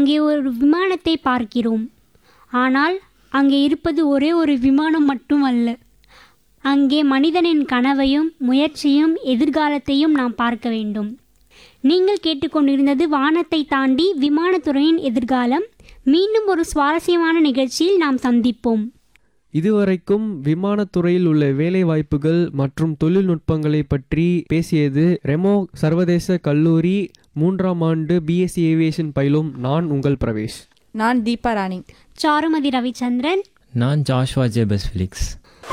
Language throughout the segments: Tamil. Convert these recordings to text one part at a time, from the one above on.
அங்கே ஒரு விமானத்தை பார்க்கிறோம் ஆனால் அங்கே இருப்பது ஒரே ஒரு விமானம் மட்டும் அல்ல அங்கே மனிதனின் கனவையும் முயற்சியும் எதிர்காலத்தையும் நாம் பார்க்க வேண்டும் நீங்கள் கேட்டுக்கொண்டிருந்தது வானத்தை தாண்டி விமானத்துறையின் எதிர்காலம் மீண்டும் ஒரு சுவாரஸ்யமான நிகழ்ச்சியில் நாம் சந்திப்போம் இதுவரைக்கும் விமானத்துறையில் உள்ள வேலைவாய்ப்புகள் மற்றும் தொழில்நுட்பங்களை பற்றி பேசியது ரெமோ சர்வதேச கல்லூரி மூன்றாம் ஆண்டு பிஎஸ்சி ஏவியேஷன் பயிலும் நான் உங்கள் பிரவேஷ் நான் தீபா ராணி சாருமதி ரவிச்சந்திரன் நான் Joshua Jabez Felix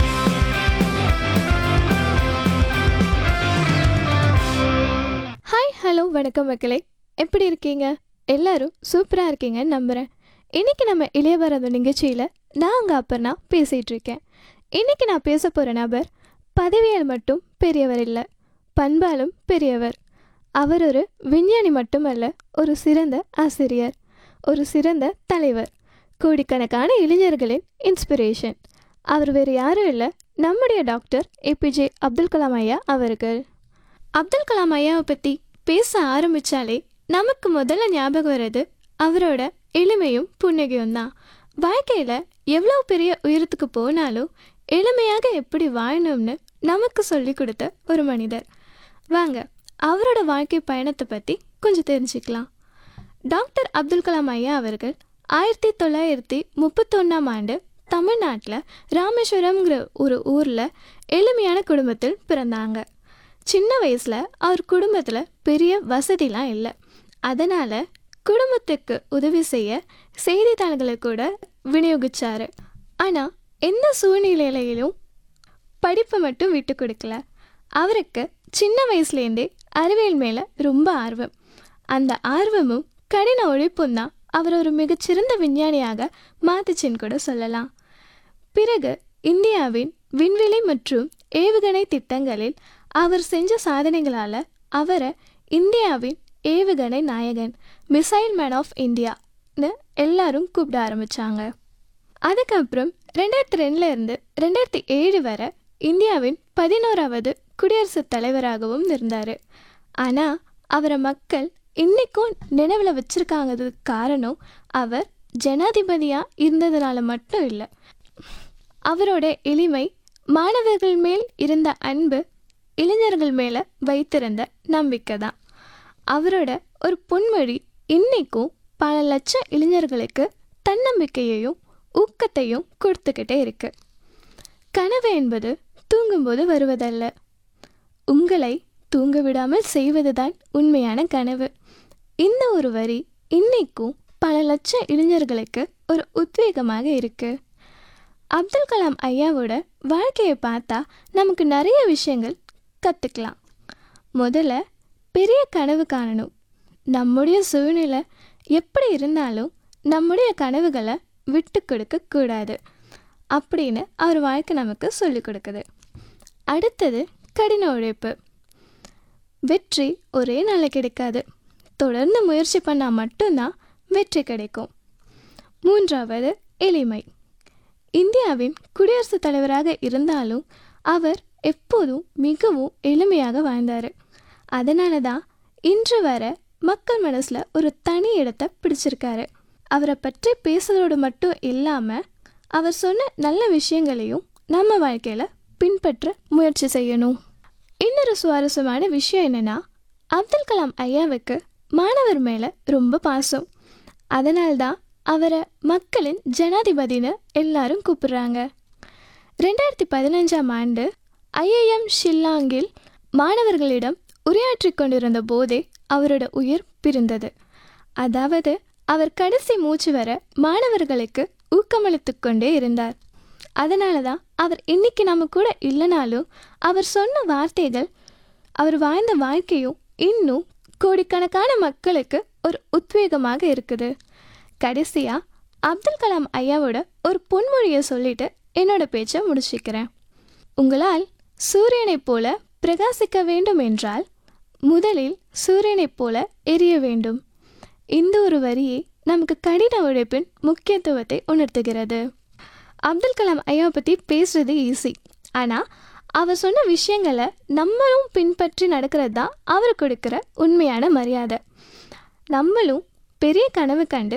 hi hello வணக்கம் மக்களே எப்படி இருக்கீங்க எல்லாரும் சூப்பராக இருக்கீங்கன்னு நம்புகிறேன் இன்னைக்கு நம்ம இளையவரது நிகழ்ச்சியில் நான் அங்கே அப்பர்னா பேசிகிட்டு இருக்கேன் இன்னைக்கு நான் பேச போகிற நபர் பதவியால் மட்டும் பெரியவர் இல்லை பண்பாலும் பெரியவர் அவர் ஒரு விஞ்ஞானி மட்டுமல்ல ஒரு சிறந்த ஆசிரியர் ஒரு சிறந்த தலைவர் கோடிக்கணக்கான இளைஞர்களின் இன்ஸ்பிரேஷன் அவர் வேறு யாரும் இல்லை நம்முடைய டாக்டர் ஏபிஜே அப்துல் கலாம் ஐயா அவர்கள் அப்துல் கலாம் ஐயாவை பற்றி பேச ஆரம்பித்தாலே நமக்கு முதல்ல ஞாபகம் வர்றது அவரோட எளிமையும் புன்னகையும் தான் வாழ்க்கையில் எவ்வளோ பெரிய உயரத்துக்கு போனாலும் எளிமையாக எப்படி வாழணும்னு நமக்கு சொல்லி கொடுத்த ஒரு மனிதர் வாங்க அவரோட வாழ்க்கை பயணத்தை பற்றி கொஞ்சம் தெரிஞ்சுக்கலாம் டாக்டர் அப்துல் கலாம் ஐயா அவர்கள் ஆயிரத்தி தொள்ளாயிரத்தி முப்பத்தொன்னாம் ஆண்டு தமிழ்நாட்டில் ராமேஸ்வரம்ங்கிற ஒரு ஊரில் எளிமையான குடும்பத்தில் பிறந்தாங்க சின்ன வயசில் அவர் குடும்பத்தில் பெரிய வசதிலாம் இல்லை அதனால் குடும்பத்துக்கு உதவி செய்ய செய்தித்தாள்களை கூட விநியோகிச்சாரு ஆனால் எந்த சூழ்நிலையிலும் படிப்பை மட்டும் விட்டு கொடுக்கல அவருக்கு சின்ன வயசுலேருந்தே அறிவியல் மேலே ரொம்ப ஆர்வம் அந்த ஆர்வமும் கடின உழைப்பும் தான் அவர் ஒரு மிகச்சிறந்த விஞ்ஞானியாக மாத்துச்சுன்னு கூட சொல்லலாம் பிறகு இந்தியாவின் விண்வெளி மற்றும் ஏவுகணை திட்டங்களில் அவர் செஞ்ச சாதனைகளால் அவரை இந்தியாவின் ஏவுகணை நாயகன் மிசைல் மேன் ஆஃப் இந்தியான்னு எல்லாரும் கூப்பிட ஆரம்பித்தாங்க அதுக்கப்புறம் ரெண்டாயிரத்தி ரெண்டுலேருந்து ரெண்டாயிரத்தி ஏழு வரை இந்தியாவின் பதினோராவது குடியரசுத் தலைவராகவும் இருந்தார் ஆனால் அவரை மக்கள் இன்றைக்கும் நினைவில் வச்சுருக்காங்கிறதுக்கு காரணம் அவர் ஜனாதிபதியாக இருந்ததுனால மட்டும் இல்லை அவரோட எளிமை மாணவர்கள் மேல் இருந்த அன்பு இளைஞர்கள் மேலே வைத்திருந்த நம்பிக்கை தான் அவரோட ஒரு பொன்மொழி இன்னைக்கும் பல லட்சம் இளைஞர்களுக்கு தன்னம்பிக்கையையும் ஊக்கத்தையும் கொடுத்துக்கிட்டே இருக்கு கனவு என்பது தூங்கும்போது வருவதல்ல உங்களை தூங்க விடாமல் செய்வதுதான் உண்மையான கனவு இந்த ஒரு வரி இன்னைக்கும் பல லட்சம் இளைஞர்களுக்கு ஒரு உத்வேகமாக இருக்கு அப்துல் கலாம் ஐயாவோட வாழ்க்கையை பார்த்தா நமக்கு நிறைய விஷயங்கள் கற்றுக்கலாம் முதல்ல பெரிய கனவு காணணும் நம்முடைய சூழ்நிலை எப்படி இருந்தாலும் நம்முடைய கனவுகளை விட்டு கொடுக்க கூடாது அப்படின்னு அவர் வாழ்க்கை நமக்கு சொல்லிக் கொடுக்குது அடுத்தது கடின உழைப்பு வெற்றி ஒரே நாளில் கிடைக்காது தொடர்ந்து முயற்சி பண்ணால் மட்டும்தான் வெற்றி கிடைக்கும் மூன்றாவது எளிமை இந்தியாவின் குடியரசுத் தலைவராக இருந்தாலும் அவர் எப்போதும் மிகவும் எளிமையாக வாழ்ந்தார் அதனால தான் இன்று வர மக்கள் மனசில் ஒரு தனி இடத்தை பிடிச்சிருக்காரு அவரை பற்றி பேசுறதோடு மட்டும் இல்லாமல் அவர் சொன்ன நல்ல விஷயங்களையும் நம்ம வாழ்க்கையில் பின்பற்ற முயற்சி செய்யணும் இன்னொரு சுவாரஸ்யமான விஷயம் என்னென்னா அப்துல் கலாம் ஐயாவுக்கு மாணவர் மேலே ரொம்ப பாசம் அதனால்தான் அவரை மக்களின் ஜனாதிபதின்னு எல்லாரும் கூப்பிடுறாங்க ரெண்டாயிரத்தி பதினஞ்சாம் ஆண்டு ஐஐஎம் ஷில்லாங்கில் மாணவர்களிடம் உரையாற்றி கொண்டிருந்த போதே அவரோட உயிர் பிரிந்தது அதாவது அவர் கடைசி மூச்சு வர மாணவர்களுக்கு ஊக்கமளித்து கொண்டே இருந்தார் அதனால தான் அவர் இன்னைக்கு நம்ம கூட இல்லைனாலும் அவர் சொன்ன வார்த்தைகள் அவர் வாழ்ந்த வாழ்க்கையும் இன்னும் கோடிக்கணக்கான மக்களுக்கு ஒரு உத்வேகமாக இருக்குது கடைசியாக அப்துல் கலாம் ஐயாவோட ஒரு பொன்மொழியை சொல்லிட்டு என்னோட பேச்சை முடிச்சுக்கிறேன் உங்களால் சூரியனைப் போல பிரகாசிக்க வேண்டும் என்றால் முதலில் சூரியனைப் போல எரிய வேண்டும் இந்த ஒரு வரியை நமக்கு கடின உழைப்பின் முக்கியத்துவத்தை உணர்த்துகிறது அப்துல் கலாம் ஐயாவை பற்றி பேசுறது ஈஸி ஆனால் அவர் சொன்ன விஷயங்களை நம்மளும் பின்பற்றி நடக்கிறது தான் அவர் கொடுக்குற உண்மையான மரியாதை நம்மளும் பெரிய கனவு கண்டு